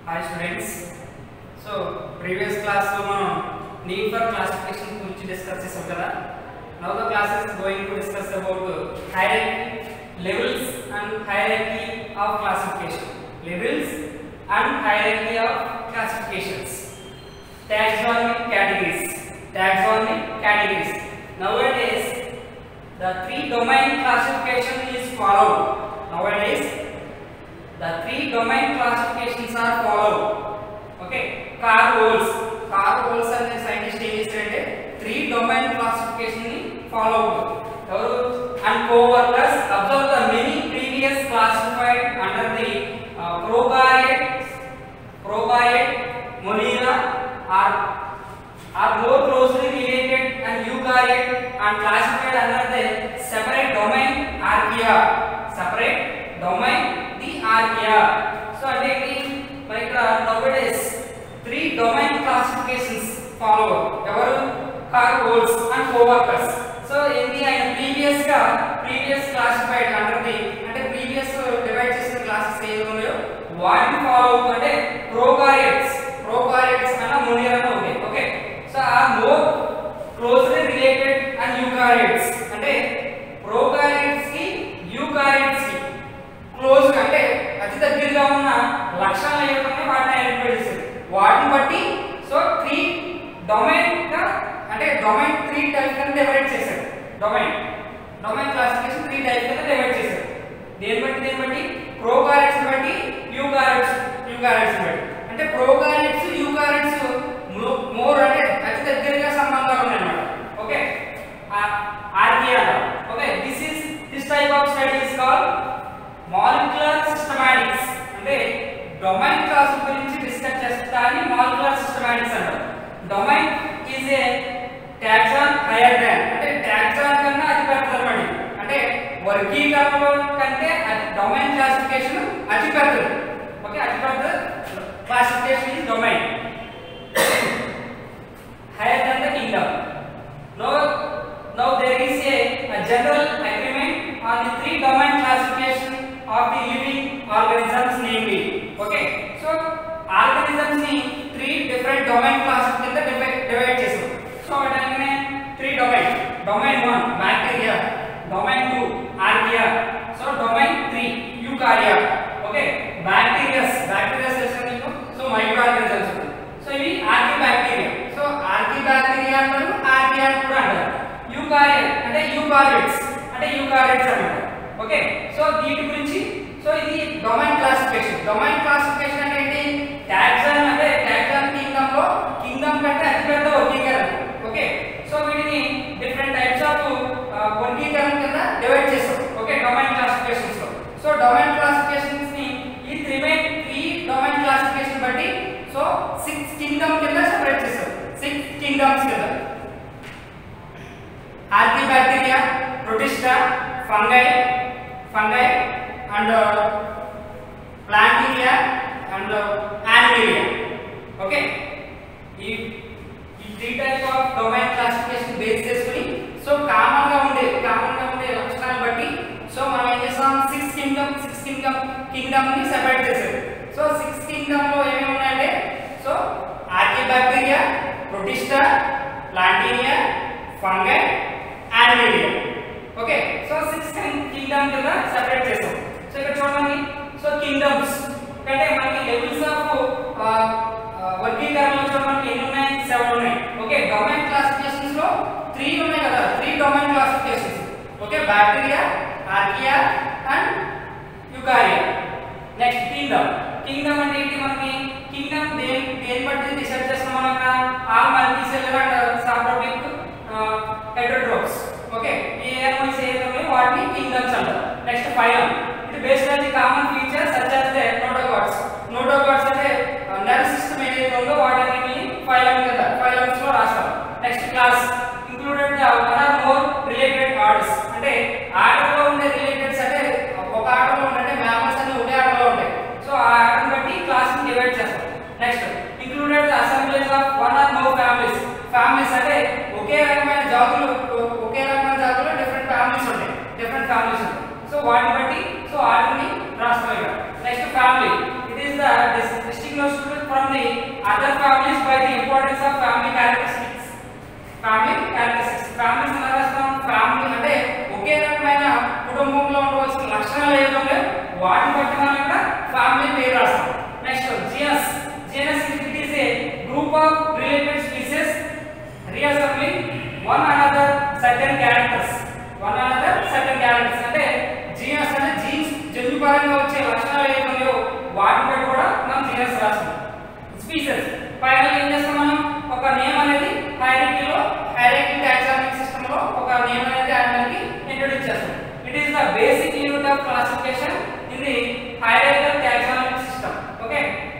Hi students so previous క్లాస్లో మనం need for classification గురించి డిస్కస్ చేసాం కదా now the classes going to discuss about hierarchy levels and hierarchy of classification levels and hierarchy of classifications taxonomic categories taxonomic categories nowadays the three domain classification is followed nowadays the three domain classifications are followed okay carl Wohls carl Wohls అనే scientist ఏం చేశారంటే three domain classification ని follow ఎవరు and coworkers observe the many previous classified under the prokaryotes prokaryote monera are are more closely related and eukaryote and classified under the separate domain archaea separate domain the archaea so అంటే ఏంటి మరి ఇక్కడ nowadays three domain classifications follow ఎవరు Carl హోల్స్ and coworkers so ఏంటి ఆయన previous గా previous classified under the అంటే ప్రీవియస్ డివైడ్ చేసిన క్లాసెస్ ఏవి ఉన్నాయో వాటిని ఫాలో అవుతుంటే ప్రోకారియట్స్ ప్రోకారియట్స్ అన్న మునియరన ఉంది ఓకే సో ఆ more closely related and eukaryotes అంటే ప్రోకారియట్స్ కి యూకారియట్స్ కి క్లోజ్ అంటే అతి దగ్గరగా ఉన్న లక్షణాలు ఏమైనా వాటిని ఐడెంటిఫై చేస్తారు వాటిని బట్టి సో త్రీ డొమైన్ గా అంటే డొమైన్ త్రీ టైప్స్ కింద డివైడ్ చేశారు domain domain classification three types కింద డివైడ్ చేశారు దేని బట్టి దేని బట్టి ప్రోకారియట్స్ బట్టి యూకారియట్స్ యూకారియట్స్ బట్టి అంటే ప్రోకారియట్స్ యూకారియట్స్ మోర్ అంటే అతి దగ్గరగా సంబంధాలు ఉన్నాయన్నమాట okay archaea okay this is this type of study is called molecular systematics అంటే డొమైన్ క్లాస్ గురించి డిస్కస్ చేస్తారని మాలిక్యులర్ సిస్టమాటిక్స్ అంటారు domain is a taxon higher than అంటే టాక్సాన్ కన్నా అది పెద్దదన్నమాట ఇది. అంటే వర్గీకరణలో కంటే అది డొమైన్ క్లాసిఫికేషన్ అతి పెద్దది ఓకే అతి పెద్ద classification is domain higher than the kingdom. Now, now there is a, a general agreement on the three domain classification of the living organisms namely. Okay, so organisms ni three different domain classes కింద divide divide చేసాం. So అటనే three domain. Domain one bacteria. Domain two archaea. So domain three eukarya. Okay, bacteria. Bacteria చేసాం మీకు. So microorganisms. So ఇవి ఆర్కిబ్యాక్టీరియా so ఆర్కిబ్యాక్టీరియా అంటారు archaea కూడా అంటారు యూకారియట్ అంటే యూకారియట్స్ అంటే యూకారియట్స్ అన్నమాట ఓకే సో దీని గురించి సో ఇది డొమైన్ క్లాసిఫికేషన్ డొమైన్ క్లాసిఫికేషన్ అంటే ఏంటి టాక్సాన్ అంటే టాక్సాన్ కింగ్డమ్ లో కింగ్డమ్ కంటే అతిపెద్ద వర్గీకరణ ఓకే సో వీటిని డిఫరెంట్ టైప్స్ ఆఫ్ వర్గీకరణ కింద డివైడ్ చేస్తాం ఓకే డొమైన్ క్లాసిఫికేషన్స్ లో సో డొమైన్ క్లాసిఫికేషన్స్ ని ఈ త్రీ త్రీ డొమైన్ క్లాసిఫికేషన్ బట్టి సో సిక్స్ కింగ్డమ్ కింద సెపరేట్ చేస్తారు సిక్స్ కింగ్డమ్స్ కింద archaebacteria protista fungi fungi and plantae and animalia okay ఈ ఈ three type of domain classification base చేసుకుని సో కామన్ గా ఉండే కామన్ గా ఉండే లక్షణాలు బట్టి సో మనం ఏం చేస్తాం six kingdom six kingdom kingdom ని సెపరేట్ చేశారు సో సిక్స్ కింగ్డమ్ లో ఏమేమి ఉన్నాయంటే so archaebacteria protista plantae fungi animalia okay so six kingdom కింద సెపరేట్ చేస్తాం సో ఇక్కడ చూడండి సో కింగ్డమ్స్ అంటే మనకి లెవెల్స్ ఆఫ్ వర్గీకరణలో చూడండి మనకి ఎన్ని ఉన్నాయి సెవెన్ ఉన్నాయి ఓకే డొమైన్ క్లాసిఫికేషన్స్ లో త్రీ ఉన్నాయి కదా three domain classifications okay bacteria archaea and eukarya next kingdom kingdom అంటే ఏంటి మనకి కింగ్డమ్ దేని దేని బట్టి డిసైడ్ చేస్తాం మనం ఇక్కడ all multicellular and saprotic heterotrophs okay ఈ యానిమల్స్ ఏదైతే వాటిని కింగ్డమ్స్ అంటారు నెక్స్ట్ ఫైలం ఇది based on the common features such as the notochords notochords అంటే నర్వ్ సిస్టమ్ ఏదైతే ఉందో వాటిని ఫైలం కింద ఫైలమ్స్ లో రాస్తారు next class included the one or more related orders అంటే ఆర్డర్ లో ఉండే రిలేటెడ్స్ అంటే ఒక ఆర్డర్ లో ఉంటే మ్యామల్స్ అన్ని ఒకే ఆర్డర్ లో ఉంటాయి సో ఆ ఆర్డర్ బట్టి క్లాస్ ని డివైడ్ చేస్తాం next included the assemblies of one or more families families అంటే ఒకే రకమైన జాతులు ఒకే రకమైన జాతులు డిఫరెంట్ ఫ్యామిలీస్ ఉంటాయి డిఫరెంట్ ఫ్యామిలీస్ ఉంటాయి సో వాటిని బట్టి సో ఆర్డర్ ని రాస్తాం ఇక్కడ next family it is the distinguished other families by the importance of family characteristics family characteristics families ఎలా రాస్తాం ఫ్యామిలీ అంటే ఒకే రకమైన కుటుంబంలో ఉండవలసిన లక్షణాలు ఏదో వాటిని బట్టి మనం ఇక్కడ ఫ్యామిలీ పేరు రాస్తాం next Jesus Jesus it is a group of related species రీఅసెంబ్లింగ్ one another certain characters one another certain characters అంటే జీనస్ అంటే జీన్స్ జన్యుపరంగా వచ్చే లక్షణాలు ఏమి ఉన్నాయో వాటిని బట్టి కూడా మనం జీనస్ రాస్తాం స్పీసెస్ ఫైనల్ ఏం చేస్తాం మనం ఒక నేమ్ అనేది హైరార్కీలో హైరార్కీ టాక్సానమిక్ సిస్టమ్ లో ఒక నేమ్ అనేది యానిమల్ కి ఇంట్రొడ్యూస్ చేస్తాం it is the basic unit of classification in the hierarchical taxonomic system okay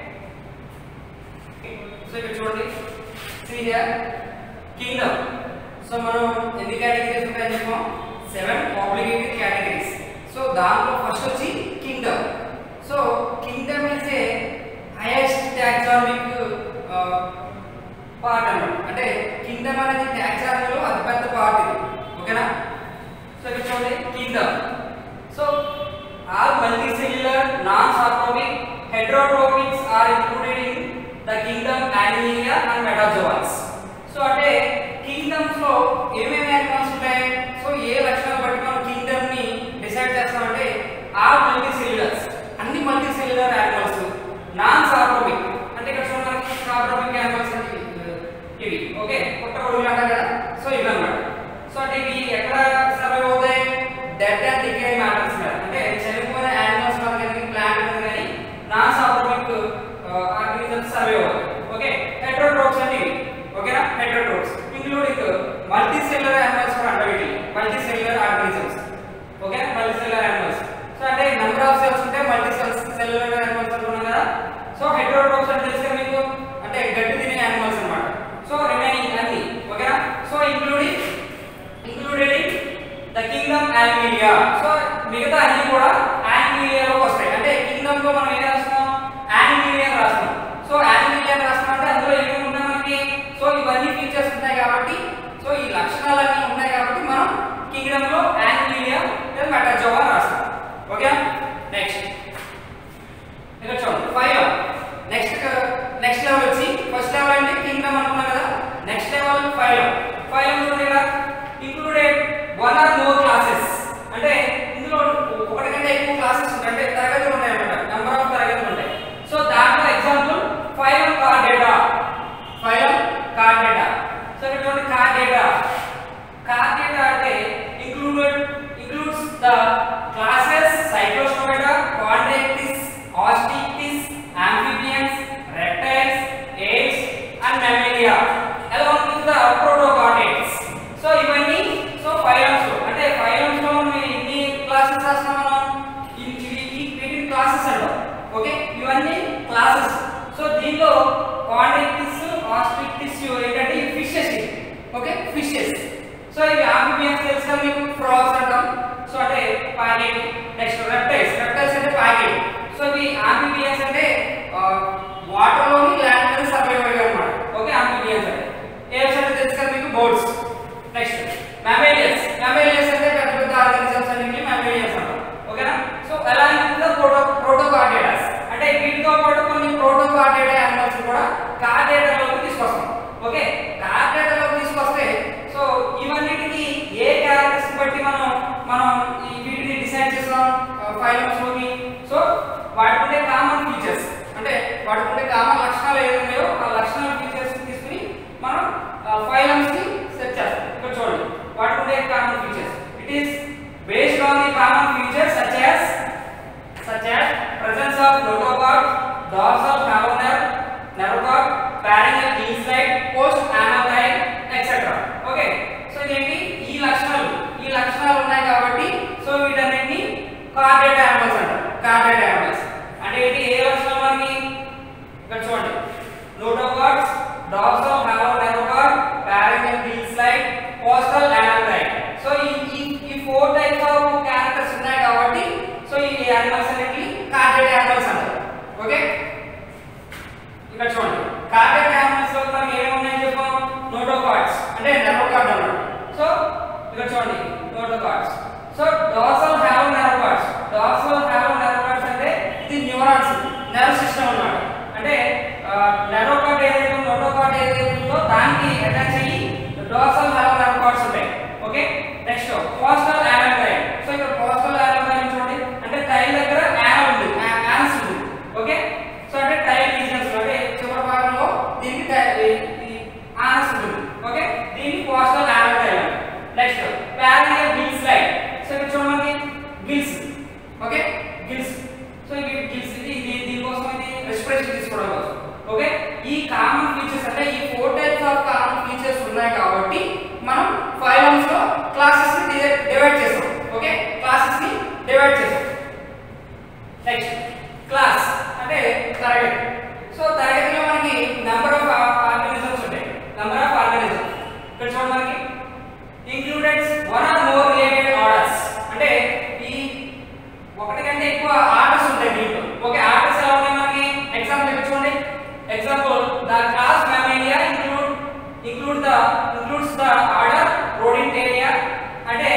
so ఇక్కడ చూడండి see here కింగ్డమ్ సో మనం ఎన్ని కేటగిరీస్ ఉంటాయని చెప్పాం సెవెన్ ఆబ్లిగేటరీ కేటగిరీస్ సో దాంట్లో ఫస్ట్ వచ్చి kingdom so kingdom is a highest taxonomic part అన్నమాట అంటే కింగ్డమ్ అనేది టాక్సానమీలో అతి పెద్ద పార్ట్ ఇది ఓకేనా సో ఇక్కడ చూడండి kingdom so all multicellular non saprotrophic heterotrophics are included in the kingdom animalia and metazoans so అంటే కింగ్డమ్స్ లో ఏమేమి యానిమల్స్ ఉంటాయి సో ఏ లక్షణాలు బట్టి మనం కింగ్డమ్ ని డిసైడ్ చేస్తామంటే ఆల్ మల్టీసెల్యులర్స్ అన్ని మల్టీసెల్యులర్ యానిమల్స్ నాన్ సార్ట్రోపిక్ అంటే ఇక్కడ చూడడానికి సార్ట్రోపిక్ యానిమల్స్ అంటే ఇవి ఓకే పుట్టగొడుగులు అంటారు కదా సో ఇవి అన్నమాట సో అంటే ఇవి ఎక్కడ సర్వైవ్ అవుతాయి డెడ్ అండ్ డికే మ్యాటర్స్ మీద అంటే చనిపోయిన యానిమల్స్ మీద కానీ ప్లాంట్ మీద కానీ నాన్ సార్ట్రోపిక్ ఆర్గానిజమ్స్ సర్వైవ్ అవుతాయి ఓకే హెట్రోట్రోప్స్ అంటే ఇవి ఓకేనా heterotrophs including multicellular animals కూడా అంటారు వీటిని multicellular organisms okay multicellular animals so అంటే నెంబర్ ఆఫ్ సెల్స్ ఉంటే మల్టీ సెల్స్ సెల్యులర్ యానిమల్స్ అనుకున్నాం కదా సో హెట్రోట్రోప్స్ అంటే తెలుసు కదా మీకు అంటే గడ్డి తినే యానిమల్స్ అన్నమాట సో రిమైనింగ్ అన్ని ఓకేనా so including included in the kingdom animalia so మిగతా అన్ని కూడా యానిమిలియాలోకి వస్తాయి అంటే కింగ్డమ్ లో మనం ఏం రాస్తున్నాం యానిమిలియా రాస్తున్నాం సో యానిమిలియా రాస్తున్నాం అంటే అందులో ఏమేమి ఉన్నాయి మనకి సో ఇవన్నీ ఫీచర్స్ ఉంటాయి కాబట్టి సో ఈ లక్షణాలన్నీ ఉన్నాయి కాబట్టి మనం కింగ్డమ్ లో యానిమిలియా లేదా మెటాజోవా రాస్తాం ఓకే నెక్స్ట్ ఇక్కడ చూడండి ఫైవ్ నెక్స్ట్ నెక్స్ట్ లెవెల్ వచ్చి ఫస్ట్ లెవెల్ అంటే కింగ్డమ్ అనుకున్నాం కదా నెక్స్ట్ లెవెల్ ఫైవ్ ఫైవ్ చూడండి ఇక్కడ included one or more classes అంటే ఇందులో ఒకటి కంటే ఎక్కువ క్లాసెస్ ఉంటాయి అంటే తరగతులు ఉంటాయి అన్నమాట నెంబర్ ఆఫ్ తరగతులు ఉంటాయి సో దాంట్లో example five chordata five chordata so ఇక్కడ చూడండి కార్ డేటా కార్ డేటా అంటే included includes the classes cyclostomata chondrichthyes osteichthyes amphibians reptiles apes and mammalia along with the protochordates so ఇవన్నీ so phylums అంటే phylums లో మనం ఎన్ని classes రాస్తున్నాం మనం ఇవి ఇవి వీటిని క్లాసెస్ అంటాం ఓకే ఇవన్నీ క్లాసెస్ సో దీనిలో కాండ్రాక్టిస్ ఆస్టిక్టిస్ ఏంటంటే ఫిషెస్ ఓకే ఫిషెస్ సో ఇవి ఆంఫిబియన్స్ తెలుసు కదా మీకు ఫ్రాగ్స్ అంటాం సో అంటే పాకెట్ నెక్స్ట్ రెప్టైల్స్ రెప్టైల్స్ అంటే పాకెట్ సో ఇవి ఆంఫిబియన్స్ అంటే వాటర్ లోని ల్యాండ్ మీద సర్వైవ్ అయ్యాయి అన్నమాట ఓకే ఆంఫిబియన్స్ అంటే ఏమ్స్ అంటే తెలుసు కదా మీకు బోట్స్ నెక్స్ట్ మ్యామేలియన్స్ మ్యామేలియన్స్ అంటే పెద్ద పెద్ద ఆర్గానిజమ్స్ అన్నింటిని మ్యామేలియన్స్ అంటాం ఓకేనా సో ఎలా అంటే ప్రోటో ప్రోటోకార్డేటాస్ అంటే వీటితో పాటు కొన్ని ప్రోటోకార్డేటా యానిమల్స్ కూడా కార్డేటాలోకి తీసుకొస్తాం ఓకే కార్డేటాలోకి తీసుకొస్తే సో ఇవన్నిటికి ఏ క్యారెక్టర్స్ బట్టి మనం మనం ఈ వీటిని డిసైడ్ చేస్తాం ఫైలమ్స్ లోకి సో వాటికి ఉండే కామన్ ఫీచర్స్ అంటే వాటికి ఉండే కామన్ లక్షణాలు ఏవి ఉన్నాయో ఆ లక్షణాల ఫీచర్స్ తీసుకుని మనం ఫైలమ్స్ ని సెట్ చేస్తాం ఇక్కడ చూడండి వాటికి ఉండే common features it is based on the common features such as such as presence of notochord, dorsal hollow nerve, nerve cord, pharyngeal gill slide, post anal etc. Okay so ఇదేంటి ఈ లక్షణాలు ఈ లక్షణాలు ఉన్నాయి కాబట్టి సో వీటన్నిటిని కార్డేట్ యానిమల్స్ అంటారు chordate animals అంటే ఏంటి ఏ లక్షణాలు మనకి ఇక్కడ చూడండి notochords dorsal hollow nerve cord pharyngeal gill slide, postal anal so ఈ ఈ ఈ ఫోర్ టైప్స్ ఆఫ్ క్యారెక్టర్స్ ఉన్నాయి కాబట్టి సో ఈ యానిమల్స్ అనేవి కార్డేట్ యానిమల్స్ అంటారు ఓకే ఇక్కడ చూడండి కార్డేట్ యానిమల్స్ లో మనం ఏమేమి ఉన్నాయని చెప్పాం నోటోకార్డ్స్ అంటే నెరోకార్డ్ అన్నమాట సో ఇక్కడ చూడండి notochords so dorsal hollow nerve cords dorsal hollow nerve cords అంటే ఇది న్యూరాన్స్ నర్వ్ సిస్టమ్ అన్నమాట అంటే నెరోకార్డ్ దానికి అటాచ్ అయ్యి డోర్సల్ హాలో నర్వ్ కార్డ్స్ ఉంటాయి okay next postal anal tail so ఇక్కడ పోస్టల్ యానల్ థైల్ చూడండి అంటే థైల్ దగ్గర యానల్ ఉంది యానస్ ఉంది ఓకే సో అంటే టైల్ రీజన్స్ అంటే చివరి భాగంలో దీనికి యానస్ ఉంటుంది ఓకే దీన్ని పోస్టల్ యానల్ థైల్ నెక్స్ట్ ప్యారియల్ గిల్స్ లైన్ సో ఇక్కడ చూడండి గిల్స్ ఓకే గిల్స్ సో ఇవి గిల్స్ ఇది ఇది దీనికోసం ఇది రెస్పిరేషన్ తీసుకోవడం కోసం ఓకే ఈ కామన్ ఫీచర్స్ అంటే ఈ four types of common features ఉన్నాయి కాబట్టి మనం ఫైలమ్స్ లో క్లాసెస్ ని డివైడ్ చేసాం ఓకే క్లాసెస్ ని డివైడ్ చేసాం నెక్స్ట్ క్లాస్ అంటే తరగతి సో తరగతిలో మనకి నెంబర్ ఆఫ్ ఆర్గానిజమ్స్ ఉంటాయి నెంబర్ ఆఫ్ ఆర్గానిజమ్స్ ఇక్కడ చూడండి మనకి included one or more related orders అంటే ఈ ఒకటి కంటే ఎక్కువ ఆర్డర్స్ ఉంటాయి దీంట్లో ఓకే ఆర్డర్స్ ఎలా ఉన్నాయి మనకి ఎగ్జాంపుల్ ఇక్కడ చూడండి example the class mammalia include include the includes the order rodentia అంటే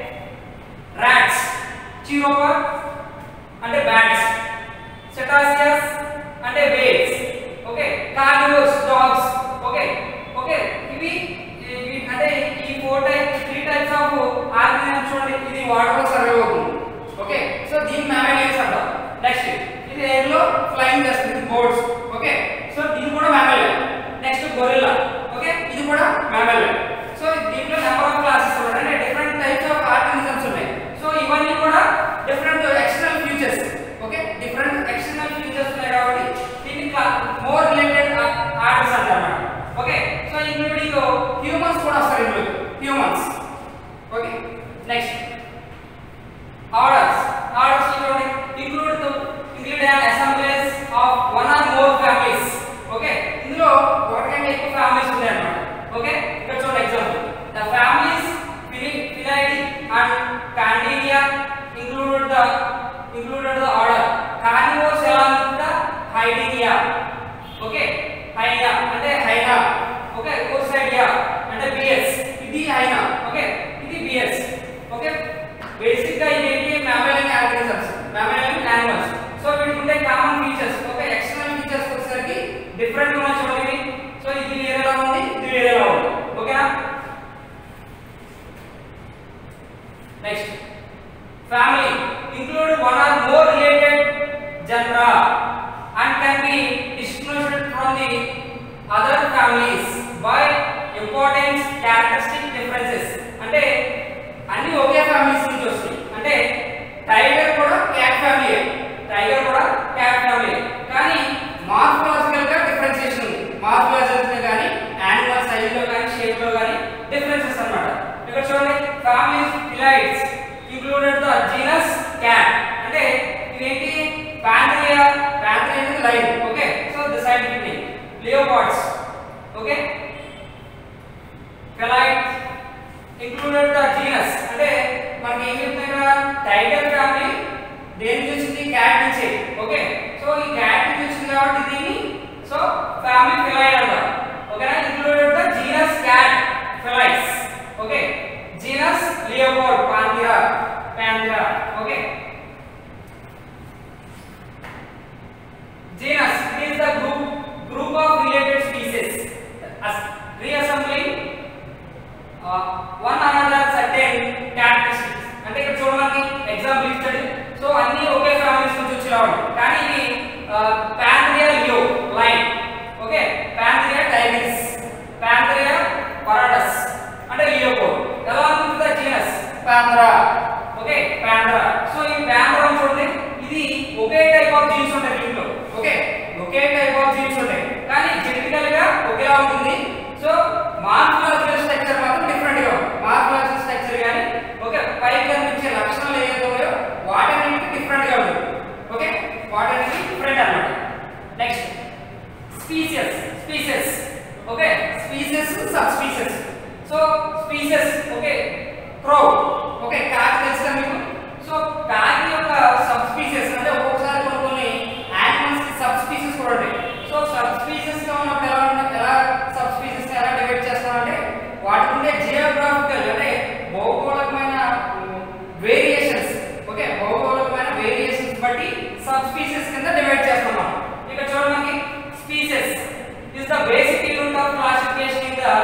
రాట్స్ చిరోపర్ అంటే బ్యాట్స్ సెటాసియస్ అంటే whales okay carnivores dogs okay okay ఇవి ఇవి- అంటే ఈ four type three types of organism చూడండి ఇది వాటర్ లో సర్వే అవుతుంది ఓకే సో దీన్ని మ్యామేలియన్స్ అంటాం నెక్స్ట్ ఇది ఎయిర్ లో ఫ్లైయింగ్ చేస్తుంది ఇది బోర్డ్స్ ఓకే సో దీన్ని కూడా మ్యామేలియన్ నెక్స్ట్ గొరిల్లా ఓకే ఇది కూడా మ్యామేలియన్ సో దీంట్లో నెంబర్ ఆఫ్ క్లాసెస్ ఉన్నాయి అంటే డిఫరెంట్ టైప్స్ ఆఫ్ ఆర్గానిజమ్స్ ఉన్నాయి సో ఇవన్నీ కూడా different external features okay different external features ఉన్నాయి కాబట్టి దీన్ని మోర్ రిలేటెడ్ ఆర్డర్స్ అంటారు ఓకే సో ఇంక్లూడింగ్ హ్యూమన్స్ కూడా వస్తారు ఇందులో humans okay next orders orders చూడండి include to include an assemblies of one or more families okay ఇందులో ఒకటికంటే ఎక్కువ ఫ్యామిలీస్ ఉంటాయి అన్నమాట ఓకే ఇక్కడ చూడండి example the families ఫిలైడి and canidae included the included the order carnivores ఎలా ఉంటుందా హైడినియా ఓకే హైనా అంటే హైనా ఓకే కోర్సైడియా అంటే బిఎస్ ఇది హైనా ఓకే ఇది బిఎస్ ఓకే బేసిక్ గా ఇవేంటి mammalian organisms mammalian animals so వీటికి ఉండే common features okay external features వచ్చేసరికి డిఫరెంట్ ఉన్నాయి చూడండి సో ఇది వేరేలా ఉంది ఇది వేరేలా ఉంది ఓకేనా next family include one or more related genera and can be distributed from the other families by importance characteristic differences అంటే అన్ని ఒకే ఫ్యామిలీస్ నుంచి వస్తాయి అంటే టైగర్ కూడా క్యాట్ ఫ్యామిలీ టైగర్ కూడా క్యాట్ ఫ్యామిలీ కానీ మార్ఫలాజికల్ గా డిఫరెన్షియేషన్ ఉంది మార్ఫలాజికల్ కానీ యానిమల్ సైజ్ లో కానీ షేప్ లో కానీ డిఫరెన్సెస్ అన్నమాట ఇక్కడ చూడండి families felids included the genus cat అంటే ఇవేంటి పాంథిరియా పాంథిరియా అనేది line okay so the scientific name leopards okay Felidae included the genus అంటే మనకి ఏం చెప్తాయి ఇక్కడ టైగర్ ఫ్యామిలీ దేని నుంచి వచ్చింది క్యాట్ నుంచి ఓకే సో ఈ క్యాట్ నుంచి వచ్చింది కాబట్టి దీన్ని సో ఫ్యామిలీ ఫెలైట్ అంటారు ఓకేనా included the genus cat felids okay genus leopard Panthera Panthera okay genus it is the group group of related species as reassembling uh, one another certain characteristics అంటే ఇక్కడ చూడడానికి example ఇస్తాడు so అన్ని ఒకే ఫ్యామిలీస్ నుంచి వచ్చి రావాలి కానీ ఇది Panthera leo line okay Panthera tigris Panthera pardus అంటే లియోపో ఎలా ఉంటుంది genus Panthera okay Panthera so ఈ పాంథరా చూడండి ఇది ఒకే టైప్ ఆఫ్ జీన్స్ ఉంటాయి దీంట్లో ఓకే ఒకే టైప్ ఆఫ్ జీన్స్ ఉంటాయి కానీ జెనెటికల్ గా ఒకేలా ఉంటుంది సో మార్ఫలాజికల్ స్ట్రక్చర్ మాత్రం డిఫరెంట్ గా ఉంటుంది మార్ఫలాజికల్ స్ట్రక్చర్ కానీ ఓకే పైకి కనిపించే లక్షణాలు ఏదైతే ఉన్నాయో వాటన్నిటికి డిఫరెంట్ గా ఉంటుంది ఓకే వాటన్నిటికి డిఫరెంట్ అన్నమాట next species species okay species sub species so species okay crow okay కాకి తెలుసు కదా మీకు సో కాకి యొక్క సబ్ స్పీసెస్ అంటే ఒక్కొక్కసారి కొన్ని కొన్ని యానిమల్స్ కి సబ్ స్పీసెస్ కూడా ఉంటాయి సో సబ్ స్పీసెస్ గా ఉన్నప్పుడు ఎలా ఉంటాయి ఎలా సబ్ స్పీసెస్ ఎలా డివైడ్ చేస్తామంటే వాటికి ఉండే జియోగ్రాఫికల్ అంటే భౌగోళికమైన వేరియేషన్స్ ఓకే భౌగోళికమైన వేరియేషన్స్ బట్టి సబ్ స్పీసెస్ కింద డివైడ్ చేస్తాం మనం ఇక్కడ చూడండి species is the basic unit of classification in the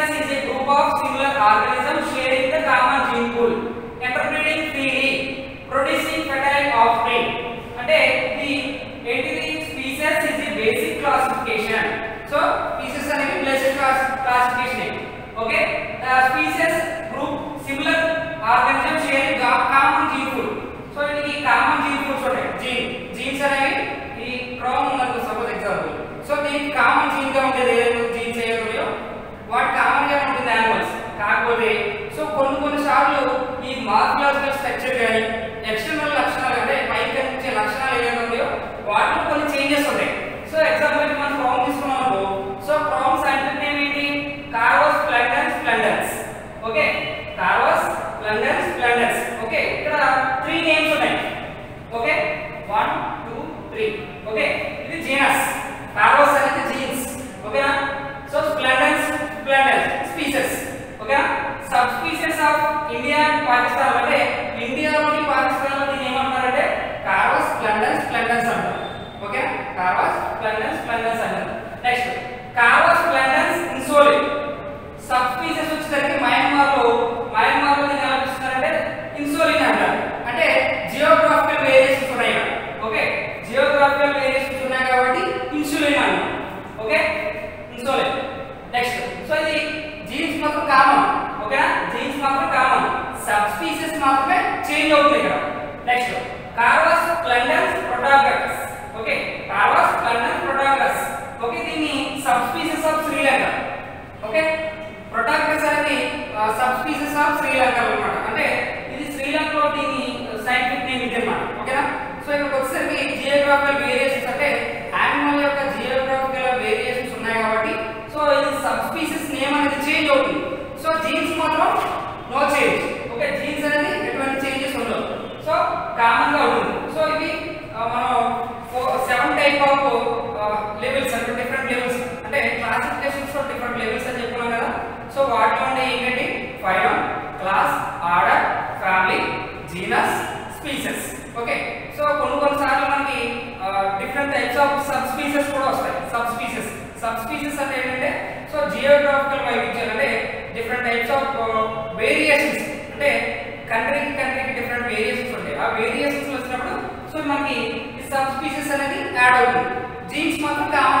species is a group of similar organisms sharing the common gene pool, interbreeding freely, producing fertile offspring. అంటే ఇది ఏంటిది species is the basic classification so species అనేది basic class classification okay species group similar organism sharing common gene pool so ఇది common gene pools ఉంటాయి gene genes అనేవి ఈ క్రోమ్ ఉన్నది సపోజ్ ఎగ్జాంపుల్ సో దీనికి కామన్ జీన్ గా ఉండేది ఏదైతే జీన్స్ ఏదో వాటి కామన్ గా ఉంటుంది యానిమల్స్ కాకపోతే సో కొన్ని కొన్ని సార్లు ఈ మార్ఫలాజికల్ స్ట్రక్చర్ కానీ ఎక్స్టర్నల్ లక్షణాలు అంటే పైకి కనిపించే లక్షణాలు ఏదైతే ఉన్నాయో వాటిలో కొన్ని చేంజెస్ ఉంటాయి సో ఎగ్జాంపుల్ మనం క్రౌన్ తీసుకున్నాం అనుకో సో క్రౌన్ సైంటిఫిక్ నేమ్ ఏంటి Corvus splendens splendens okay Corvus splendens splendens okay ఇక్కడ త్రీ నేమ్స్ ఉన్నాయి okay one two three okay ఇది జీనస్ కార్వస్ అనేది జీన్స్ ఓకేనా సో స్ప్లెండన్స్ స్ప్లెండన్స్ స్పీసెస్ ఓకేనా sub species of India and Pakistan అంటే ఇండియాలోని పాకిస్తాన్లో దీన్ని ఏమంటారంటే కార్వస్ స్ప్లెండన్స్ స్ప్లెండన్స్ అంటారు ఓకే కార్వస్ స్ప్లెండన్స్ స్ప్లెండన్స్ అంటారు next Corvus splendens insolens sub species వచ్చేసరికి మయన్మార్ లో మయన్మార్ లో దీన్ని ఎలా పిలుస్తున్నారంటే ఇన్సోలిన్ అంటారు అంటే జియోగ్రాఫికల్ వేరియేషన్స్ ఉన్నాయి ఇక్కడ ఓకే జియోగ్రాఫికల్ వేరియేషన్స్ ఉన్నాయి కాబట్టి ఇన్సులిన్ అన్నాం ఓకే ఇన్సులిన్ నెక్స్ట్ సో ఇది జీన్స్ మాత్రం కామన్ ఓకేనా జీన్స్ మాత్రం కామన్ సబ్ స్పీసెస్ మాత్రమే చేంజ్ అవుతుంది ఇక్కడ next Corvus splendens protegatus okay Corvus splendens protegatus okay దీన్ని sub species of Sri Lanka okay protegatus అనేది సబ్ స్పీసెస్ ఆఫ్ శ్రీలంక అన్నమాట అంటే ఇది శ్రీలంకలో దీని సైంటిఫిక్ నేమ్ ఇది అన్నమాట ఓకేనా సో ఇక్కడికి వచ్చేసరికి జియోగ్రాఫికల్ వేరియేషన్స్ అంటే యానిమల్ యొక్క జియోగ్రాఫికల్ వేరియేషన్స్ ఉన్నాయి కాబట్టి సో ఇది సబ్ స్పీసెస్ నేమ్ అనేది చేంజ్ అవుతుంది సో జీన్స్ మాత్రం నో చేంజ్ ఓకే జీన్స్ అనేది ఎటువంటి చేంజెస్ ఉండవు సో కామన్ గా ఉంటుంది సో ఇవి ఆ, మనం సెవెన్ టైప్ ఆఫ్ లెవెల్స్ అంటే డిఫరెంట్ లెవెల్స్ అంటే క్లాసిఫికేషన్స్ లో డిఫరెంట్ లెవెల్స్ అని చెప్పుకున్నాం కదా సో వాటిలో ఉండే ఏంటంటే phylum class order family genus species okay so కొన్ని కొన్ని సార్లు మనకి different types of sub species కూడా వస్తాయి సబ్ స్పీసెస్ సబ్ స్పీసెస్ అంటే ఏంటంటే సో జియోగ్రాఫికల్ వైవిధ్యాలు అంటే డిఫరెంట్ టైప్స్ ఆఫ్ వేరియేషన్స్ అంటే కంట్రీకి కంట్రీకి డిఫరెంట్ వేరియేషన్స్ ఉంటాయి ఆ వేరియేషన్స్ వచ్చినప్పుడు సో మనకి ఈ సబ్ స్పీసెస్ అనేది యాడ్ అవుతుంది జీన్స్ మాత్రం కామన్